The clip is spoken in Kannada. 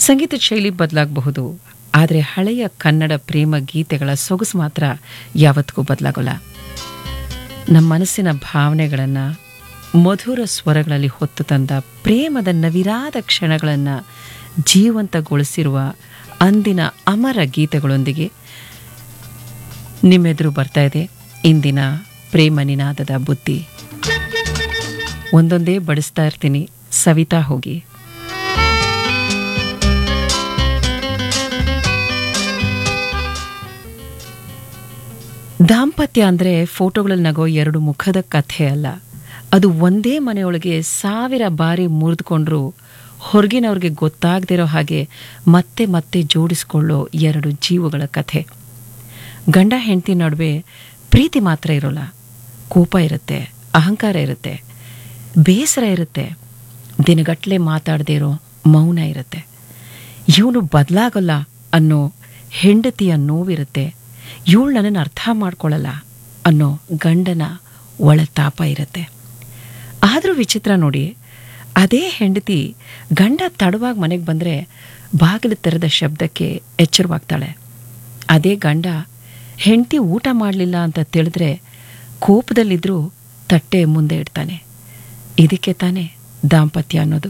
ಸಂಗೀತದ ಶೈಲಿ ಬದಲಾಗಬಹುದು ಆದರೆ ಹಳೆಯ ಕನ್ನಡ ಪ್ರೇಮ ಗೀತೆಗಳ ಸೊಗಸು ಮಾತ್ರ ಯಾವತ್ತಿಗೂ ಬದಲಾಗೋಲ್ಲ ನಮ್ಮ ಮನಸ್ಸಿನ ಭಾವನೆಗಳನ್ನು ಮಧುರ ಸ್ವರಗಳಲ್ಲಿ ಹೊತ್ತು ತಂದ ಪ್ರೇಮದ ನವಿರಾದ ಕ್ಷಣಗಳನ್ನು ಜೀವಂತಗೊಳಿಸಿರುವ ಅಂದಿನ ಅಮರ ಗೀತೆಗಳೊಂದಿಗೆ ನಿಮ್ಮೆದುರು ಬರ್ತಾ ಇದೆ ಇಂದಿನ ಪ್ರೇಮ ನಿನಾದದ ಬುದ್ಧಿ ಒಂದೊಂದೇ ಬಡಿಸ್ತಾ ಇರ್ತೀನಿ ಸವಿತಾ ಹೋಗಿ ದಾಂಪತ್ಯ ಅಂದರೆ ಫೋಟೋಗಳಲ್ಲಿ ನಗೋ ಎರಡು ಮುಖದ ಕಥೆ ಅಲ್ಲ ಅದು ಒಂದೇ ಮನೆಯೊಳಗೆ ಸಾವಿರ ಬಾರಿ ಮುರಿದುಕೊಂಡ್ರೂ ಹೊರಗಿನವ್ರಿಗೆ ಗೊತ್ತಾಗದಿರೋ ಹಾಗೆ ಮತ್ತೆ ಮತ್ತೆ ಜೋಡಿಸ್ಕೊಳ್ಳೋ ಎರಡು ಜೀವಗಳ ಕಥೆ ಗಂಡ ಹೆಂಡತಿ ನಡುವೆ ಪ್ರೀತಿ ಮಾತ್ರ ಇರೋಲ್ಲ ಕೋಪ ಇರುತ್ತೆ ಅಹಂಕಾರ ಇರುತ್ತೆ ಬೇಸರ ಇರುತ್ತೆ ದಿನಗಟ್ಟಲೆ ಮಾತಾಡದೇ ಇರೋ ಮೌನ ಇರುತ್ತೆ ಇವನು ಬದಲಾಗಲ್ಲ ಅನ್ನೋ ಹೆಂಡತಿಯ ನೋವಿರುತ್ತೆ ಇವಳು ನನ್ನನ್ನು ಅರ್ಥ ಮಾಡ್ಕೊಳ್ಳಲ್ಲ ಅನ್ನೋ ಗಂಡನ ಒಳತಾಪ ಇರುತ್ತೆ ಆದರೂ ವಿಚಿತ್ರ ನೋಡಿ ಅದೇ ಹೆಂಡತಿ ಗಂಡ ತಡವಾಗಿ ಮನೆಗೆ ಬಂದರೆ ಬಾಗಿಲು ತೆರೆದ ಶಬ್ದಕ್ಕೆ ಎಚ್ಚರವಾಗ್ತಾಳೆ ಅದೇ ಗಂಡ ಹೆಂಡತಿ ಊಟ ಮಾಡಲಿಲ್ಲ ಅಂತ ತಿಳಿದ್ರೆ ಕೋಪದಲ್ಲಿದ್ದರೂ ತಟ್ಟೆ ಮುಂದೆ ಇಡ್ತಾನೆ ಇದಕ್ಕೆ ತಾನೇ ದಾಂಪತ್ಯ ಅನ್ನೋದು